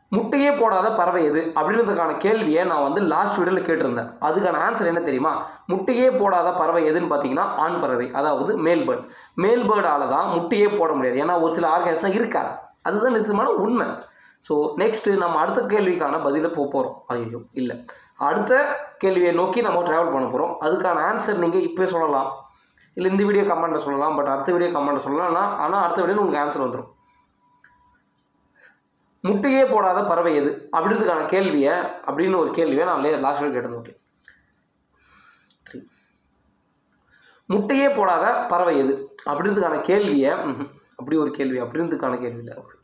முட்டையே போடாத பறவை எது அப்படின்றதுக்கான கேள்வியை நான் வந்து லாஸ்ட் வீடியோவில் கேட்டிருந்தேன் அதுக்கான ஆன்சர் என்ன தெரியுமா முட்டையே போடாத பறவை எதுன்னு பார்த்தீங்கன்னா ஆண் பறவை அதாவது மேல் பேர்ட் மேல் பேர்டால தான் முட்டையே போட முடியாது ஏன்னா ஒரு சில ஆர்கன்ஸ்லாம் இருக்காது அதுதான் நிச்சயமான உண்மை ஸோ நெக்ஸ்ட் நம்ம அடுத்த கேள்விக்கான பதிலை போக போகிறோம் ஐயோ இல்லை அடுத்த கேள்வியை நோக்கி நம்ம ட்ராவல் பண்ண போகிறோம் அதுக்கான ஆன்சர் நீங்கள் இப்போயே சொல்லலாம் இல்லை இந்த வீடியோ கமெண்ட்டில் சொல்லலாம் பட் அடுத்த வீடியோ கமெண்ட்டில் சொல்லலாம் ஆனால் ஆனால் அடுத்த வீடியோவில் உங்களுக்கு ஆன்சர் வந்துடும் முட்டையே போடாத பறவை எது அப்படின்றதுக்கான கேள்வியை அப்படின்னு ஒரு கேள்வியை நான் லாஸ்ட் வீடியோ கேட்டது ஓகே த்ரீ முட்டையே போடாத பறவை எது அப்படின்றதுக்கான கேள்வியை ம்ஹும். அப்படி ஒரு கேள்வி அப்படின்றதுக்கான கேள்வி இல்லை ஓகே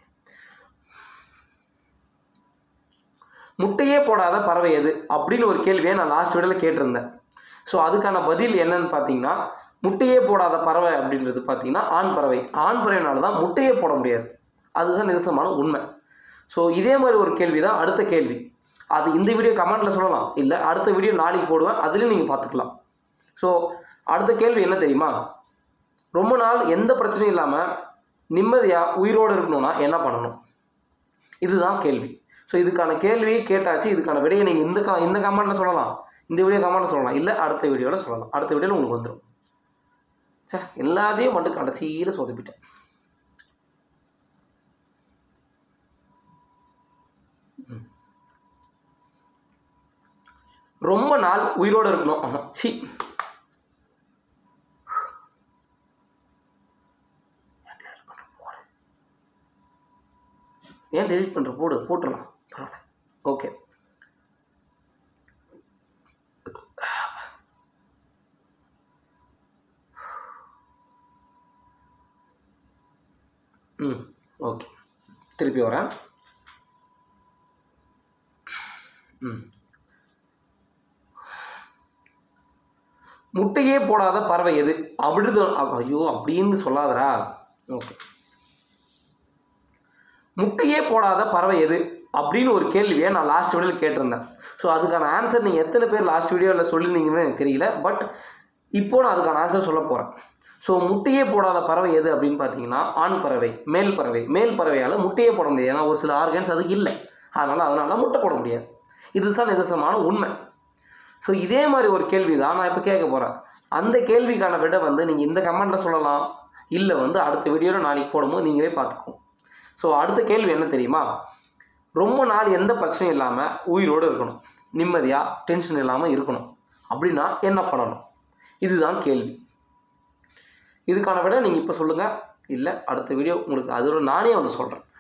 முட்டையே போடாத பறவை எது அப்படின்னு ஒரு கேள்வியை நான் லாஸ்ட் வீடியோவில் கேட்டிருந்தேன் ஸோ அதுக்கான பதில் என்னன்னு பார்த்தீங்கன்னா முட்டையே போடாத பறவை அப்படின்றது பார்த்தீங்கன்னா ஆண் பறவை ஆண் பறவைனால தான் முட்டையே போட முடியாது அதுதான் நிதர்சனமான உண்மை ஸோ இதே மாதிரி ஒரு கேள்வி தான் அடுத்த கேள்வி அது இந்த வீடியோ கமெண்ட்டில் சொல்லலாம் இல்லை அடுத்த வீடியோ நாளைக்கு போடுவேன் அதுலேயும் நீங்கள் பார்த்துக்கலாம் ஸோ அடுத்த கேள்வி என்ன தெரியுமா ரொம்ப நாள் எந்த பிரச்சனையும் இல்லாமல் நிம்மதியாக உயிரோடு இருக்கணும்னா என்ன பண்ணணும் இதுதான் கேள்வி ஸோ இதுக்கான கேள்வியை கேட்டாச்சு இதுக்கான விடையை நீங்கள் இந்த க இந்த கமெண்ட்டில் சொல்லலாம் இந்த வீடியோ கமெண்ட்டில் சொல்லலாம் இல்லை அடுத்த வீடியோவில் சொல்லலாம் அடுத்த வீடியோவில் உங்களுக்கு வந்துடும் சே எல்லாத்தையும் மட்டும் கடைசியில் சொதப்பிட்டேன் ம். ரொம்ப நாள் உயிரோடு இருக்கணும் ஆஹா, சி ஏன் டெலிட் பண்ணுற போடு போட்டுடலாம் பரவாயில்ல ஓகே ம் ஓகே திருப்பி வரேன் ம் முட்டையே போடாத பறவை எது அப்படிது ஐயோ அப்படின்னு சொல்லாதடா ஓகே முட்டையே போடாத பறவை எது அப்படின்னு ஒரு கேள்வியை நான் லாஸ்ட் வீடியோவில் கேட்டிருந்தேன் ஸோ அதுக்கான ஆன்சர் நீங்கள் எத்தனை பேர் லாஸ்ட் வீடியோவில் சொல்லியிருந்தீங்கன்னு எனக்கு தெரியல பட் இப்போ நான் அதுக்கான ஆன்சர் சொல்ல போகிறேன் ஸோ முட்டையே போடாத பறவை எது அப்படின்னு பார்த்தீங்கன்னா ஆண் பறவை மேல் பறவை மேல் பறவையால் முட்டையே போட முடியாது ஏன்னா ஒரு சில ஆர்கன்ஸ் அதுக்கு இல்லை அதனால் அதனால் முட்டை போட முடியாது இதுதான் நிதர்சனமான உண்மை ஸோ இதே மாதிரி ஒரு கேள்வி தான் நான் இப்போ கேட்க போகிறேன் அந்த கேள்விக்கான விடை வந்து நீங்கள் இந்த கமெண்ட்டில் சொல்லலாம் இல்லை வந்து அடுத்த வீடியோவில் நாளைக்கு போடும்போது நீங்களே பார்த்துக்கோங்க ஸோ அடுத்த கேள்வி என்ன தெரியுமா ரொம்ப நாள் எந்த பிரச்சனையும் இல்லாமல் உயிரோடு இருக்கணும் நிம்மதியாக டென்ஷன் இல்லாமல் இருக்கணும் அப்படின்னா என்ன பண்ணணும் இதுதான் கேள்வி இதுக்கான விட நீங்கள் இப்போ சொல்லுங்கள் இல்லை அடுத்த வீடியோ உங்களுக்கு அதோட நானே வந்து சொல்கிறேன்